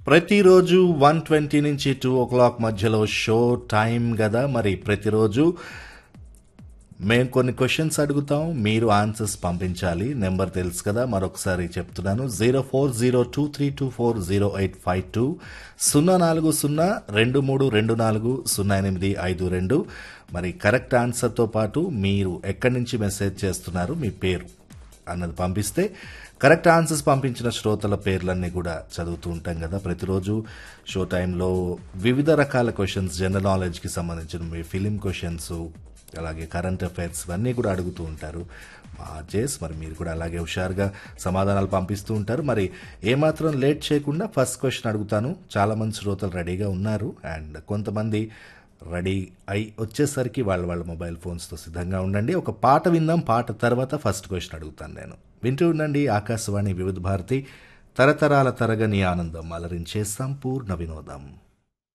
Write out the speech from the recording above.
ప్రతిరోజు one twenty నుంచి two o'clock మధ్యలో షో టైం కదా మరి ప్రతిరోజు మేము కొన్ని క్వశ్చన్స్ అడుగుతాం మీరు ఆన్సర్స్ పంపించాలి నెంబర్ తెలుసు కదా మరొకసారి చెప్తున్నాను zero four zero two three two four zero eight five two సున్నా నాలుగు సున్నా రెండు మూడు రెండు నాలుగు సున్నా ఎనిమిది ఐదు రెండు మరి కరెక్ట్ ఆన్సర్తో పాటు మీరు ఎక్కడి నుంచి మెసేజ్ చేస్తున్నారు మీ పేరు అన్నది పంపిస్తే కరెక్ట్ ఆన్సర్స్ పంపించిన శ్రోతల పేర్లన్నీ కూడా చదువుతూ ఉంటాం కదా ప్రతిరోజు షో టైంలో వివిధ రకాల క్వశ్చన్స్ జనరల్ నాలెడ్జ్కి సంబంధించిన మీ ఫిలిం క్వశ్చన్స్ అలాగే కరెంట్ అఫైర్స్ ఇవన్నీ కూడా అడుగుతూ ఉంటారు మా జేస్ మరి మీరు కూడా అలాగే హుషారుగా సమాధానాలు పంపిస్తూ ఉంటారు మరి ఏమాత్రం లేట్ చేయకుండా ఫస్ట్ క్వశ్చన్ అడుగుతాను చాలా మంది శ్రోతలు రెడీగా ఉన్నారు అండ్ కొంతమంది రెడీ అయి వచ్చేసరికి వాళ్ళ వాళ్ళ మొబైల్ ఫోన్స్తో సిద్ధంగా ఉండండి ఒక పాట విందాం పాట తర్వాత ఫస్ట్ క్వశ్చన్ అడుగుతాను నేను వింటూ ఉండండి ఆకాశవాణి వివిధ భారతి తరతరాల తరగని ఆనందం అలరించే సంపూర్ణ వినోదం